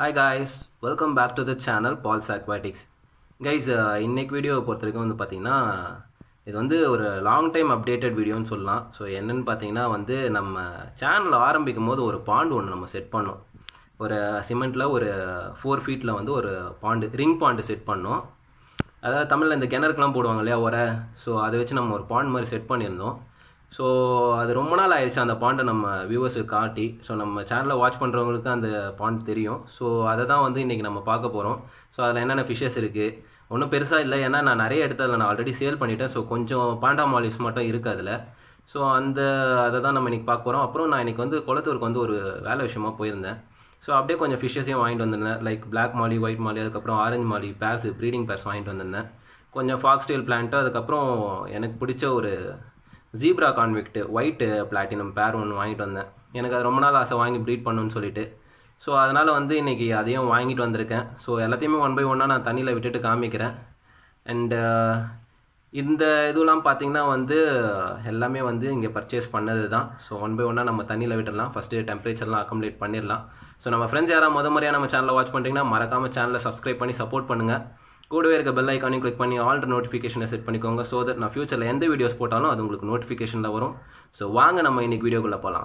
hi guys welcome back to the channel Paul's Aquatics guys இன்னைக்கு வீடியோவை பொறுத்த வரைக்கும் வந்து பார்த்தீங்கன்னா இது வந்து ஒரு லாங் டைம் அப்டேட்டட் வீடியோன்னு சொல்லலாம் ஸோ என்னன்னு பார்த்தீங்கன்னா வந்து நம்ம சேனல் ஆரம்பிக்கும் போது ஒரு பாண்டு ஒன்று நம்ம செட் பண்ணோம் ஒரு சிமெண்ட்டில் ஒரு ஃபோர் ஃபீட்டில் வந்து ஒரு பாண்டு ரிங் பாண்டு செட் பண்ணோம் அதாவது தமிழில் இந்த கிணறுக்கெலாம் போடுவாங்க இல்லையா உரை ஸோ அதை வச்சு நம்ம ஒரு பாண்ட் மாதிரி செட் பண்ணியிருந்தோம் ஸோ அது ரொம்ப நாள் ஆயிடுச்சு அந்த பாண்டை நம்ம வியூவர்ஸுக்கு காட்டி ஸோ நம்ம சேனலை வாட்ச் பண்ணுறவங்களுக்கு அந்த பாண்ட் தெரியும் ஸோ அதை தான் வந்து இன்றைக்கி நம்ம பார்க்க போகிறோம் ஸோ அதில் என்னென்ன ஃபிஷ்ஷஸ் இருக்குது ஒன்றும் பெருசாக இல்லை ஏன்னா நான் நிறைய இடத்துல நான் ஆல்ரெடி சேல் பண்ணிட்டேன் ஸோ கொஞ்சம் பாண்டா மாலிஸ் மட்டும் இருக்குது அதில் ஸோ அந்த அதை தான் நம்ம இன்றைக்கி பார்க்க போகிறோம் அப்புறம் நான் இன்றைக்கி வந்து குளத்தூருக்கு வந்து ஒரு வேலை விஷயமா போயிருந்தேன் ஸோ அப்படியே கொஞ்சம் ஃபிஷ்ஷஸையும் வாங்கிட்டு வந்திருந்தேன் like black molly white molly அதுக்கப்புறம் orange molly pairs breeding pairs வாங்கிட்டு வந்திருந்தேன் கொஞ்சம் ஃபாக்ஸ் டெயில் பிளான்ட்டு அதுக்கப்புறம் எனக்கு பிடிச்ச ஒரு ஜீப்ரா கான்விக்ட் ஒயிட் பிளாட்டினம் பேர் ஒன்று வாங்கிட்டு வந்தேன் எனக்கு அது ரொம்ப நாள் ஆசை வாங்கி ப்ரீட் பண்ணணும்னு சொல்லிட்டு ஸோ அதனால் வந்து இன்றைக்கி அதையும் வாங்கிட்டு வந்திருக்கேன் ஸோ எல்லாத்தையுமே ஒன் பை ஒன்னாக நான் தண்ணியில் விட்டுட்டு காமிக்கிறேன் அண்டு இந்த இதுலாம் பார்த்தீங்கன்னா வந்து எல்லாமே வந்து இங்கே பர்ச்சேஸ் பண்ணது தான் ஸோ ஒன் பை ஒன்னாக நம்ம தண்ணியில் விட்டுடலாம் ஃபஸ்ட்டு டெம்பரேச்சர்லாம் அக்கம்ப்ளீட் பண்ணிடலாம் ஸோ நம்ம ஃப்ரெண்ட்ஸ் யாராவது முத முறையாக நம்ம சேனலை வாட்ச் பண்ணுறீங்கன்னா மறக்காமல் சேனலை சப்ஸ்கிரைப் பண்ணி சப்போர்ட் பண்ணுங்கள் கூடவே இருக்க பெல் ஐக்கானையும் கிளிக் பண்ணி ஆல் நோட்டிஃபிகேஷனை செட் பண்ணிக்கோங்க ஸோ தட் நான் ஃபியூச்சரில் எந்த வீடியோஸ் போட்டாலும் அது உங்களுக்கு நோட்டிஃபிகேஷனில் வரும் ஸோ வாங்க நம்ம இன்னைக்கு வீடியோக்குள்ளே போகலாம்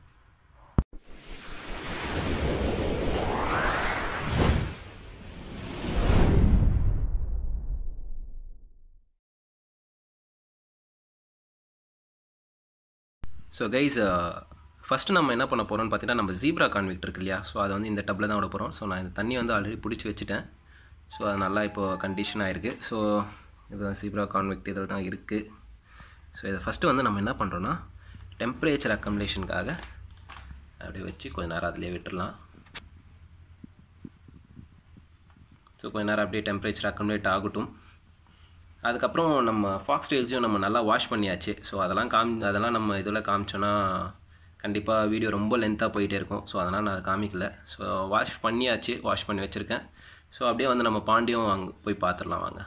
ஸோ கைஸ் ஃபஸ்ட்டு நம்ம என்ன பண்ண போகிறோம்னு பார்த்தீங்கன்னா நம்ம ஜீப்ரா கான்விக்ட் இருக்கு இல்லையா ஸோ அதை வந்து இந்த டப்பில் தான் விட போகிறோம் ஸோ நான் இந்த தண்ணி வந்து ஆல்ரெடி பிடிச்சி வச்சுட்டேன் ஸோ அது நல்லா இப்போது கண்டிஷன் ஆகிருக்கு ஸோ இது ஜீப்ரா கான்விக்ட் இதில் தான் இருக்குது ஸோ இதை ஃபஸ்ட்டு வந்து நம்ம என்ன பண்ணுறோன்னா டெம்பரேச்சர் அக்கம்லேஷனுக்காக அப்படியே வச்சு கொஞ்ச நேரம் அதிலே விட்டுடலாம் ஸோ கொஞ்ச நேரம் அப்படியே டெம்பரேச்சர் அக்கம்லேட் ஆகட்டும் அதுக்கப்புறம் நம்ம ஃபாக்ஸ் டெயில்ஸையும் நம்ம நல்லா வாஷ் பண்ணியாச்சு ஸோ அதெல்லாம் காமி அதெல்லாம் நம்ம இதில் காமிச்சோன்னா கண்டிப்பாக வீடியோ ரொம்ப லென்த்தாக போயிட்டே இருக்கும் ஸோ அதனால் நான் அதை காமிக்கல ஸோ வாஷ் பண்ணியாச்சு வாஷ் பண்ணி வச்சுருக்கேன் ஸோ அப்படியே வந்து நம்ம பாண்டியும் அங்கே போய் பார்த்துடலாம் வாங்க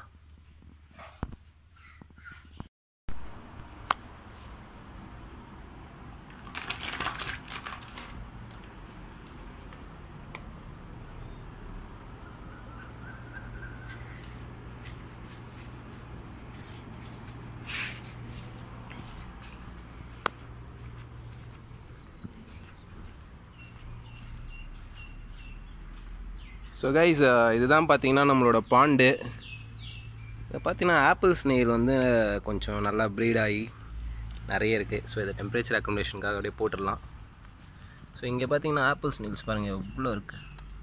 ஸோ கைஸ் இதுதான் பார்த்தீங்கன்னா நம்மளோட பாண்டு இதை பார்த்தீங்கன்னா ஆப்பிள் ஸ்னெயில் வந்து கொஞ்சம் நல்லா ப்ரீட் ஆகி நிறைய இருக்குது ஸோ இதை டெம்பரேச்சர் அக்கமடேஷனுக்காக அப்படியே போட்டுடலாம் ஸோ இங்கே பார்த்தீங்கன்னா ஆப்பிள் ஸ்னெயில்ஸ் பாருங்கள் எவ்வளோ இருக்குது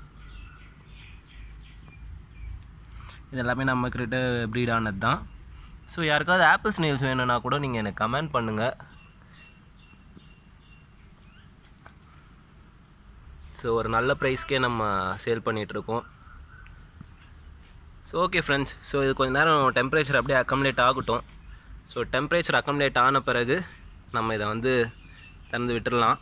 இது எல்லாமே நம்மக்கிட்ட ப்ரீட் ஆனது தான் ஸோ யாருக்காவது ஆப்பிள் ஸ்னெயில்ஸ் வேணும்னா கூட நீங்கள் எனக்கு கமெண்ட் பண்ணுங்கள் ஸோ ஒரு நல்ல ப்ரைஸ்க்கே நம்ம சேல் பண்ணிகிட்ருக்கோம் ஸோ ஓகே ஃப்ரெண்ட்ஸ் ஸோ இது கொஞ்சம் நேரம் டெம்பரேச்சர் அப்படியே அக்கம்லேட் ஆகட்டும் ஸோ டெம்பரேச்சர் அக்கம்லேட் ஆன பிறகு நம்ம இதை வந்து திறந்து விட்டுடலாம்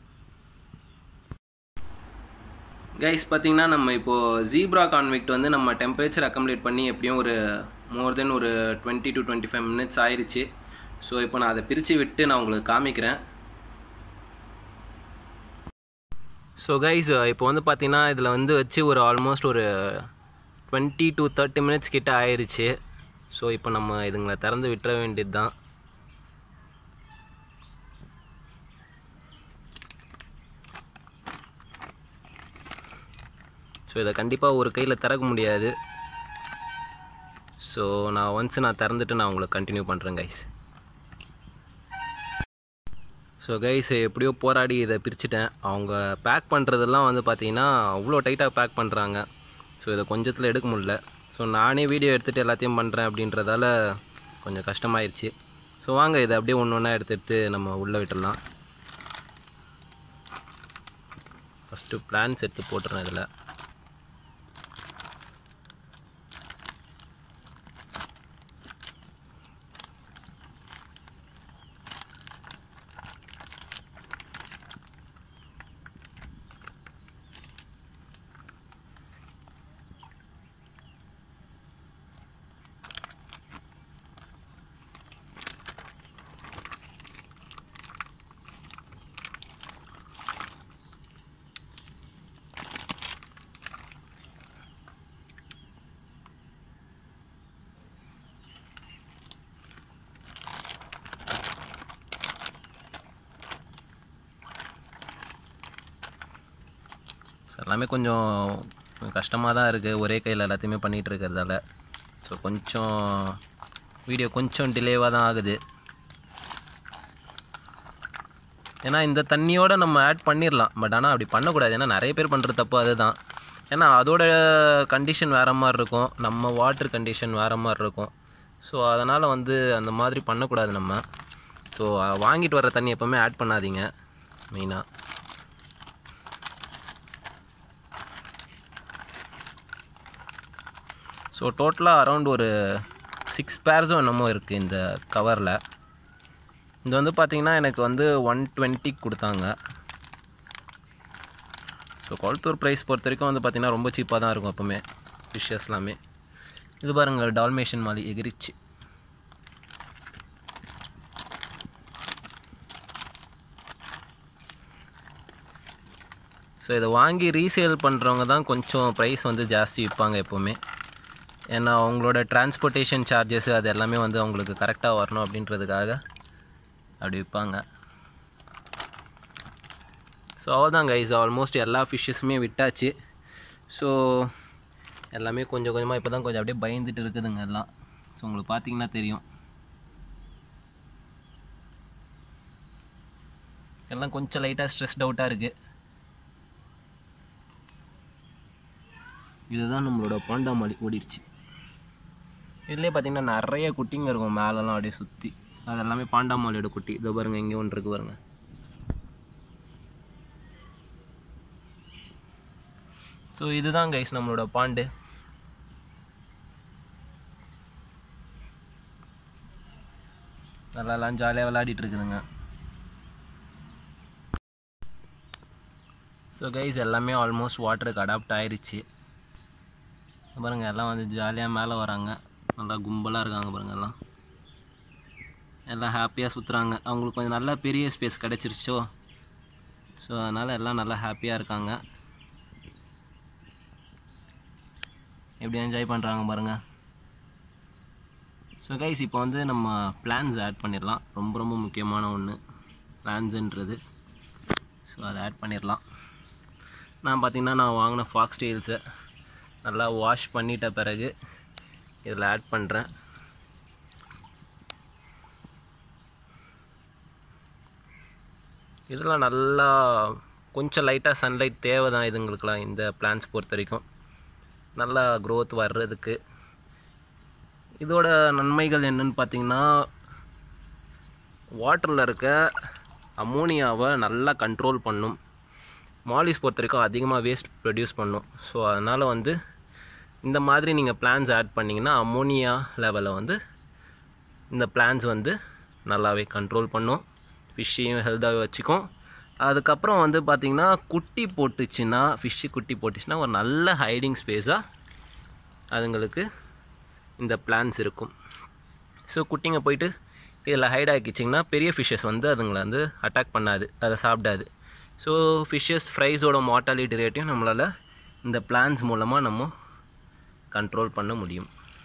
கைஸ் பார்த்திங்கன்னா நம்ம இப்போது ஜீப்ரா கான்விக்ட் வந்து நம்ம டெம்பரேச்சர் அக்கம்லேட் பண்ணி எப்படியும் ஒரு மோர் தென் ஒரு twenty to twenty five minutes ஆயிடுச்சு ஸோ இப்போ நான் அதை பிரித்து விட்டு நான் உங்களுக்கு காமிக்கிறேன் ஸோ கைஸ் இப்போ வந்து பார்த்தீங்கன்னா இதில் வந்து வச்சு ஒரு ஆல்மோஸ்ட் ஒரு டுவெண்ட்டி டு தேர்ட்டி மினிட்ஸ் கிட்ட ஆயிடுச்சு ஸோ இப்போ நம்ம இதுங்களை திறந்து விட்டுற வேண்டியது தான் ஸோ இதை கண்டிப்பாக ஒரு கையில் திறக்க முடியாது ஸோ நான் ஒன்ஸ் நான் திறந்துட்டு நான் உங்களுக்கு கண்டினியூ பண்ணுறேன் கைஸ் ஸோ கைஸ் எப்படியோ போராடி இதை பிரிச்சுட்டேன் அவங்க பேக் பண்ணுறதெல்லாம் வந்து பார்த்தீங்கன்னா அவ்வளோ டைட்டாக பேக் பண்ணுறாங்க ஸோ இதை கொஞ்சத்தில் எடுக்க முடியல ஸோ நானே வீடியோ எடுத்துகிட்டு எல்லாத்தையும் பண்ணுறேன் அப்படின்றதால கொஞ்சம் கஷ்டமாயிருச்சு ஸோ வாங்க இதை அப்படியே ஒன்று ஒன்றா எடுத்து எடுத்து நம்ம உள்ளே விட்டுடலாம் ஃபஸ்ட்டு பிளான்ஸ் எடுத்து போட்டுறேன் இதில் ஸோ எல்லாமே கொஞ்சம் கஷ்டமாக தான் இருக்குது ஒரே கையில் எல்லாத்தையுமே பண்ணிகிட்டு இருக்கிறதால ஸோ கொஞ்சம் வீடியோ கொஞ்சம் டிலேவாக தான் ஆகுது ஏன்னா இந்த தண்ணியோட நம்ம ஆட் பண்ணிடலாம் பட் ஆனால் அப்படி பண்ணக்கூடாது ஏன்னா நிறைய பேர் பண்ணுற தப்பு அதுதான் ஏன்னா அதோட கண்டிஷன் வேறு மாதிரி இருக்கும் நம்ம வாட்டர் கண்டிஷன் வேறு மாதிரி இருக்கும் ஸோ அதனால் வந்து அந்த மாதிரி பண்ணக்கூடாது நம்ம ஸோ வாங்கிட்டு வர தண்ணி எப்போவுமே ஆட் பண்ணாதீங்க மெயினாக ஸோ டோட்டலாக அரௌண்ட் ஒரு சிக்ஸ் பேர்ஸும் என்னமோ இருக்குது இந்த கவரில் இது வந்து பார்த்திங்கன்னா எனக்கு வந்து ஒன் டுவெண்ட்டிக்கு கொடுத்தாங்க ஸோ கொளத்தூர் ப்ரைஸ் பொறுத்த வரைக்கும் வந்து பார்த்திங்கன்னா ரொம்ப சீப்பாக தான் இருக்கும் எப்போவுமே ஃபிஷ்ஷஸ் எல்லாமே இது பாருங்கள் டால்மேஷன் மாலி எகிரிச்சு ஸோ இதை வாங்கி ரீசேல் பண்ணுறவங்க தான் கொஞ்சம் ப்ரைஸ் வந்து ஜாஸ்தி விற்பாங்க எப்போவுமே ஏன்னா அவங்களோட டிரான்ஸ்போர்ட்டேஷன் சார்ஜஸ் அது எல்லாமே வந்து அவங்களுக்கு கரெக்டாக வரணும் அப்படின்றதுக்காக அப்படி விற்பாங்க ஸோ அவ்வளோதான் கைஸ் ஆல்மோஸ்ட் எல்லா ஃபிஷ்ஷஸுமே விட்டாச்சு ஸோ எல்லாமே கொஞ்சம் கொஞ்சமாக இப்போ தான் கொஞ்சம் அப்படியே பயந்துட்டு இருக்குதுங்க எல்லாம் ஸோ உங்களுக்கு பார்த்தீங்கன்னா தெரியும் எல்லாம் கொஞ்சம் லைட்டாக ஸ்ட்ரெஸ்ட் அவுட்டாக இருக்குது இதுதான் நம்மளோட பாண்டாமாலி ஓடிடுச்சு இதுலேயே பார்த்தீங்கன்னா நிறைய குட்டிங்க இருக்கும் மேலெல்லாம் அப்படியே சுற்றி அது எல்லாமே பாண்டாமாலியோட குட்டி இதோ பாருங்க இங்கே ஒன்று இருக்கு பாருங்க ஸோ இதுதான் கைஸ் நம்மளோட பாண்டு நல்லாலாம் ஜாலியாக விளையாடிட்டு இருக்குதுங்க ஸோ கைஸ் எல்லாமே ஆல்மோஸ்ட் வாட்டருக்கு அடாப்ட் ஆயிருச்சு பாருங்க எல்லாம் வந்து ஜாலியாக மேலே வராங்க நல்லா கும்பலாக இருக்காங்க பாருங்க எல்லாம் எல்லாம் ஹாப்பியாக சுற்றுறாங்க அவங்களுக்கு கொஞ்சம் நல்லா பெரிய ஸ்பேஸ் கிடச்சிருச்சோ ஸோ அதனால் எல்லாம் நல்லா ஹாப்பியாக இருக்காங்க எப்படி என்ஜாய் பண்ணுறாங்க பாருங்கள் ஸோ கைஸ் இப்போ வந்து நம்ம பிளான்ஸ் ஆட் பண்ணிடலாம் ரொம்ப ரொம்ப முக்கியமான ஒன்று பிளான்ஸுன்றது ஸோ அதை ஆட் பண்ணிடலாம் நான் பார்த்தீங்கன்னா நான் வாங்கின ஃபாக்ஸ் டெயில்ஸை நல்லா வாஷ் பண்ணிட்ட பிறகு இதில் ஆட் பண்ணுறேன் இதெல்லாம் நல்லா கொஞ்சம் லைட்டாக சன்லைட் தேவை தான் இதுங்களுக்கெல்லாம் இந்த பிளான்ஸ் பொறுத்த வரைக்கும் நல்லா க்ரோத் வர்றதுக்கு இதோட நன்மைகள் என்னன்னு பார்த்தீங்கன்னா வாட்டரில் இருக்க அமோனியாவை நல்லா கண்ட்ரோல் பண்ணும் மாலிஸ் பொறுத்த வரைக்கும் அதிகமாக வேஸ்ட் ப்ரொடியூஸ் பண்ணும் ஸோ அதனால் வந்து இந்த மாதிரி நீங்கள் பிளான்ஸ் ஆட் பண்ணிங்கன்னா அமோனியா லெவலை வந்து இந்த பிளான்ஸ் வந்து நல்லாவே கண்ட்ரோல் பண்ணும் ஃபிஷ்ஷையும் ஹெல்த்தாகவே வச்சுக்கும் அதுக்கப்புறம் வந்து பார்த்திங்கன்னா குட்டி போட்டுச்சுன்னா ஃபிஷ்ஷு குட்டி போட்டுச்சுன்னா ஒரு நல்ல ஹைடிங் ஸ்பேஸாக அதுங்களுக்கு இந்த பிளான்ஸ் இருக்கும் ஸோ குட்டிங்க போயிட்டு இதில் ஹைட் ஆக்கிச்சிங்கன்னா பெரிய ஃபிஷ்ஷஸ் வந்து அதுங்களை வந்து அட்டாக் பண்ணாது அதை சாப்பிடாது ஸோ ஃபிஷ்ஷஸ் ஃப்ரைஸோட மார்ட்டாலிட்டி ரேட்டையும் நம்மளால் இந்த பிளான்ஸ் மூலமாக நம்ம கண்ட்ரோல் பண்ண முடியும்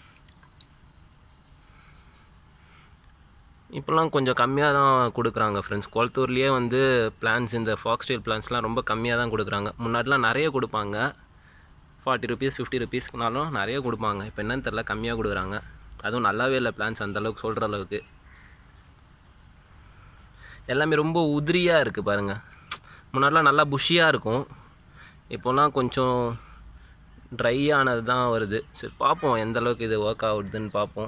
இப்போலாம் கொஞ்சம் கம்மியாக தான் கொடுக்குறாங்க ஃப்ரெண்ட்ஸ் குளத்தூர்லேயே வந்து பிளான்ஸ் இந்த ஃபாக்ஸ்டைல் பிளான்ஸ்லாம் ரொம்ப கம்மியாக தான் கொடுக்குறாங்க முன்னாடிலாம் நிறைய கொடுப்பாங்க ஃபார்ட்டி ருபீஸ் ஃபிஃப்டி ருபீஸ்க்குனாலும் நிறைய கொடுப்பாங்க இப்போ என்னன்னு தெரில கம்மியாக கொடுக்குறாங்க அதுவும் நல்லாவே இல்லை பிளான்ஸ் அந்தளவுக்கு சொல்கிற அளவுக்கு எல்லாமே ரொம்ப உதிரியாக இருக்குது பாருங்கள் முன்னாடிலாம் நல்லா புஷியாக இருக்கும் இப்போலாம் கொஞ்சம் ட்ரை ஆனது தான் வருது சரி பார்ப்போம் எந்த அளவுக்கு இது ஒர்க் ஆகுதுன்னு பார்ப்போம்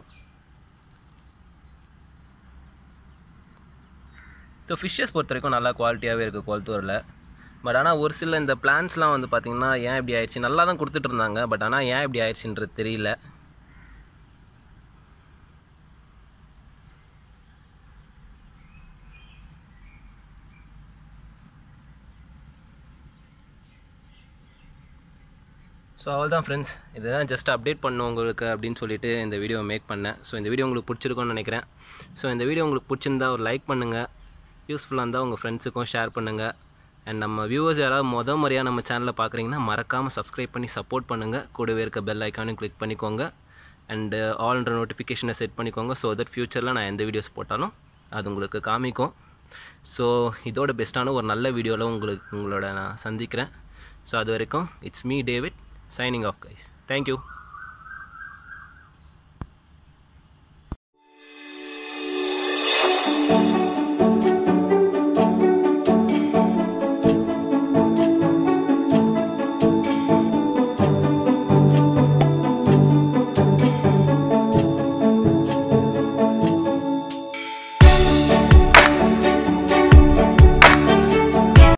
ஸோ ஃபிஷ்ஷஸ் பொறுத்த வரைக்கும் நல்லா குவாலிட்டியாகவே இருக்குது குளத்தூரில் பட் ஆனால் ஒரு சில இந்த பிளான்ஸ்லாம் வந்து பார்த்திங்கன்னா ஏன் இப்படி ஆயிடுச்சு நல்லா தான் கொடுத்துட்டு இருந்தாங்க பட் ஆனால் ஏன் இப்படி ஆயிடுச்சுன்றது தெரியல ஸோ அவள் தான் ஃப்ரெண்ட்ஸ் இதுதான் ஜஸ்ட் அப்டேட் பண்ணும் உங்களுக்கு அப்படின்னு சொல்லிட்டு இந்த வீடியோ மேக் பண்ணேன் ஸோ இந்த வீடியோ உங்களுக்கு பிடிச்சிருக்கும்னு நினைக்கிறேன் ஸோ இந்த வீடியோ உங்களுக்கு பிடிச்சிருந்தா ஒரு லைக் பண்ணுங்கள் யூஸ்ஃபுல்லாக இருந்தால் உங்கள் ஃப்ரெண்ட்ஸுக்கும் ஷேர் பண்ணுங்கள் அண்ட் நம்ம வியூவர்ஸ் யாராவது முத முறையாக நம்ம சேனலில் பார்க்குறீங்கன்னா மறக்காமல் சப்ஸ்கிரைப் பண்ணி சப்போர்ட் பண்ணுங்கள் கூடவே இருக்க பெல் ஐக்கானையும் கிளிக் பண்ணிக்கோங்க அண்டு ஆல்ன்ற நோட்டிஃபிகேஷனை செட் பண்ணிக்கோங்க ஸோ தட் ஃப்யூச்சரில் நான் எந்த வீடியோஸ் போட்டாலும் அது உங்களுக்கு காமிக்கும் ஸோ இதோட பெஸ்ட்டான ஒரு நல்ல வீடியோவில் உங்களுக்கு உங்களோட நான் சந்திக்கிறேன் ஸோ அது வரைக்கும் it's me David signing off guys thank you